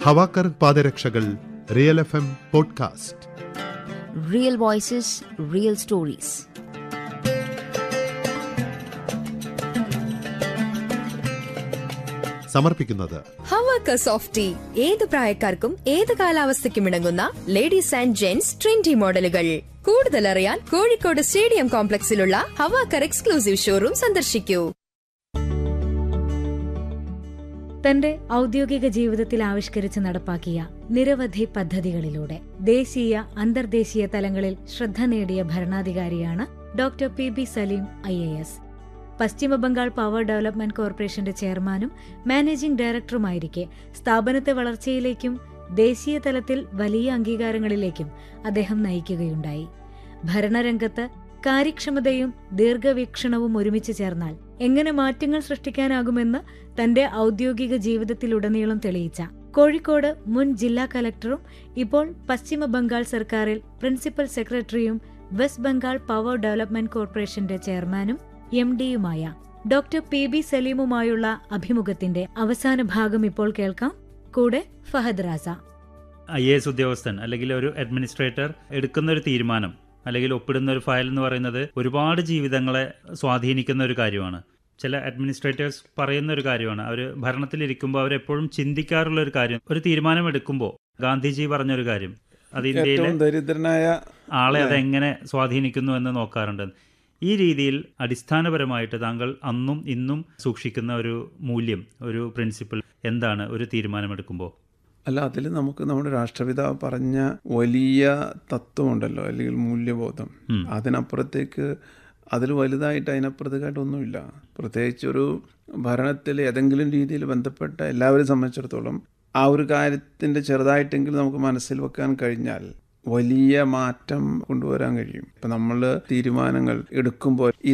ഹവാക്കർ പാദരക്ഷകൾ real F M podcast Real voices, real stories. സമർപ്പിക്കുന്നത് ഹവാക്ക soft tea ഏത് പ്രായക്കാർക്കും ഏത് കാലാവസ്ഥയ്ക്കും ഇണങ്ങുന്ന ലേഡീസ് ആൻഡ് ജെന്റ്സ് ട്രെൻഡി മോഡലുകൾ കൂടുതൽ അറിയാൻ കോഴിക്കോട് സ്റ്റേഡിയം കോംപ്ലക്സിലുള്ള ഹവാക്കർ എക്സ്ക്ലൂസീവ് ഷോറൂം സന്ദർശിക്കൂ തന്റെ ഔദ്യോഗിക ജീവിതത്തിൽ ആവിഷ്കരിച്ച് നടപ്പാക്കിയ നിരവധി പദ്ധതികളിലൂടെ ദേശീയ അന്തർദേശീയ തലങ്ങളിൽ ശ്രദ്ധ നേടിയ ഭരണാധികാരിയാണ് doctor P B Salim I A S പശ്ചിമബംഗാൾ പവർ ഡെവലപ്മെന്റ് കോർപ്പറേഷന്റെ ചെയർമാനും മാനേജിംഗ് ഡയറക്ടറുമായിരിക്കെ സ്ഥാപനത്തെ വളർച്ചയിലേക്കും ദേശീയ തലത്തിൽ വലിയ അംഗീകാരങ്ങളിലേക്കും അദ്ദേഹം നയിക്കുകയുണ്ടായി ഭരണരംഗത്ത് കാര്യക്ഷമതയും ദീർഘവീക്ഷണവും ഒരുമിച്ച് ചേർന്നാൽ എങ്ങനെ മാറ്റങ്ങൾ സൃഷ്ടിക്കാനാകുമെന്ന് തന്റെ ഔദ്യോഗിക ജീവിതത്തിലുടനീളം തെളിയിച്ച കോഴിക്കോട് മുൻ ജില്ലാ കലക്ടറും ഇപ്പോൾ പശ്ചിമ ബംഗാൾ സർക്കാരിൽ പ്രിൻസിപ്പൽ സെക്രട്ടറിയും വെസ്റ്റ് ബംഗാൾ പവർ ഡെവലപ്മെന്റ് കോർപ്പറേഷന്റെ ചെയർമാനും എം ഡിയുമായ ഡോക്ടർ പി ബി സലീമുമായുള്ള അഭിമുഖത്തിന്റെ അവസാന ഭാഗം ഇപ്പോൾ കേൾക്കാം കൂടെ Fahad Raza I A S ഉദ്യോഗസ്ഥൻ അല്ലെങ്കിൽ ഒരു അഡ്മിനിസ്ട്രേറ്റർ എടുക്കുന്ന ഒരു തീരുമാനം അല്ലെങ്കിൽ ഒപ്പിടുന്ന ഒരു ഫയൽ എന്ന് പറയുന്നത് ഒരുപാട് ജീവിതങ്ങളെ സ്വാധീനിക്കുന്ന ഒരു കാര്യമാണ് ചില അഡ്മിനിസ്ട്രേറ്റേഴ്സ് പറയുന്ന ഒരു കാര്യമാണ് അവർ ഭരണത്തിലിരിക്കുമ്പോൾ അവരെപ്പോഴും ചിന്തിക്കാറുള്ള ഒരു കാര്യം ഒരു തീരുമാനം എടുക്കുമ്പോൾ ഗാന്ധിജി പറഞ്ഞൊരു കാര്യം അത് ഇന്ത്യയിലെ ഏറ്റവും ദരിദ്രനായ ആളെ അതെങ്ങനെ സ്വാധീനിക്കുന്നു എന്ന് നോക്കാറുണ്ട് ഈ രീതിയിൽ അടിസ്ഥാനപരമായിട്ട് താങ്കൾ അന്നും ഇന്നും സൂക്ഷിക്കുന്ന ഒരു മൂല്യം ഒരു പ്രിൻസിപ്പിൾ എന്താണ് ഒരു തീരുമാനമെടുക്കുമ്പോൾ അല്ല അതിൽ നമുക്ക് നമ്മുടെ രാഷ്ട്രപിതാവ് പറഞ്ഞ വലിയ തത്വമുണ്ടല്ലോ അല്ലെങ്കിൽ മൂല്യബോധം ഉം. അതിനപ്പുറത്തേക്ക് അതിൽ വലുതായിട്ട് അതിനപ്പുറത്തേക്കായിട്ടൊന്നുമില്ല പ്രത്യേകിച്ച് ഒരു ഭരണത്തിൽ ഏതെങ്കിലും രീതിയിൽ ബന്ധപ്പെട്ട എല്ലാവരെയും സംബന്ധിച്ചിടത്തോളം ആ ഒരു കാര്യത്തിൻ്റെ ചെറുതായിട്ടെങ്കിലും നമുക്ക് മനസ്സിൽ വെക്കാൻ കഴിഞ്ഞാൽ വലിയ മാറ്റം കൊണ്ടുവരാൻ കഴിയും ഇപ്പം നമ്മൾ തീരുമാനങ്ങൾ എടുക്കുമ്പോൾ ഈ